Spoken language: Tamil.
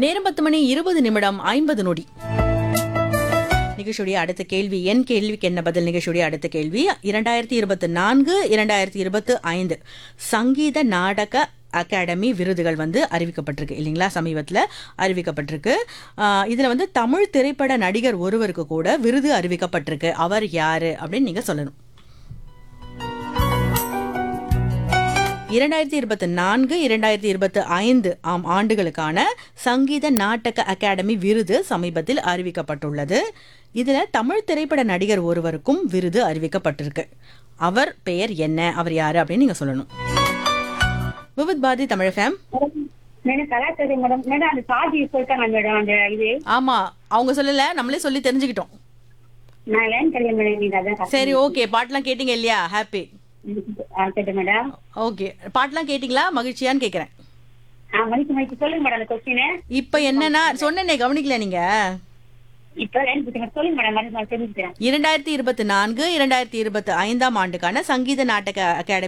நேரம் பத்து மணி இருபது நிமிடம் ஐம்பது நொடி நிகழ்ச்சியுடைய அடுத்த கேள்வி என் கேள்விக்கு என்ன பதில் நிகழ்ச்சியுடைய அடுத்த கேள்வி இரண்டாயிரத்தி இருபத்தி நான்கு இரண்டாயிரத்தி இருபத்தி ஐந்து சங்கீத நாடக அகாடமி விருதுகள் வந்து அறிவிக்கப்பட்டிருக்கு இல்லைங்களா சமீபத்தில் அறிவிக்கப்பட்டிருக்கு ஆஹ் இதுல வந்து தமிழ் திரைப்பட நடிகர் ஒருவருக்கு கூட விருது அறிவிக்கப்பட்டிருக்கு அவர் யாரு அப்படின்னு நீங்க சொல்லணும் இரண்டாயிரத்தி இருபத்தி நான்கு இரண்டாயிரத்தி இருபத்தி ஐந்து ஆம் ஆண்டுகளுக்கான சங்கீத நாடக அகாடமி விருது சமீபத்தில் அறிவிக்கப்பட்டுள்ளது இதுல தமிழ் திரைப்பட நடிகர் ஒருவருக்கும் விருது அறிவிக்கப்பட்டிருக்கு அவர் பெயர் என்ன அவர் யாரு அப்படின்னு நீங்க சொல்லணும் விவித் பாரதி தமிழ் ஃபேம் மேடம் கலாச்சாரி மேடம் மேடம் அந்த சாதி சொல்லிட்டாங்க மேடம் அந்த இது ஆமா அவங்க சொல்லல நம்மளே சொல்லி தெரிஞ்சுக்கிட்டோம் நான் லைன் கிடையாது மேடம் நீங்க அதான் சரி ஓகே பாட்டெல்லாம் கேட்டீங்க இல்லையா ஹாப்பி கேட்டேன் மேடம் ஓகே பாட்டெல்லாம் கேட்டிங்களா மகிழ்ச்சியான்னு கேக்குறேன் ஆ மணிக்கு மணிக்கு சொல்லுங்க மேடம் அந்த கொஸ்டின் இப்ப என்னன்னா சொன்னேனே கவனிக்கல நீங்க இப்ப லைன் கொடுத்துங்க சொல்லுங்க மேடம் மறுபடியும் நான் தெரிஞ்சுக்கிறேன் இரண்டாயிரத்தி இருபத்தி நான்கு இரண்டாயிரத்தி இருபத்தி ஐந்தாம் ஆண்டுக்கான சங்கீத நாடக அகாடமி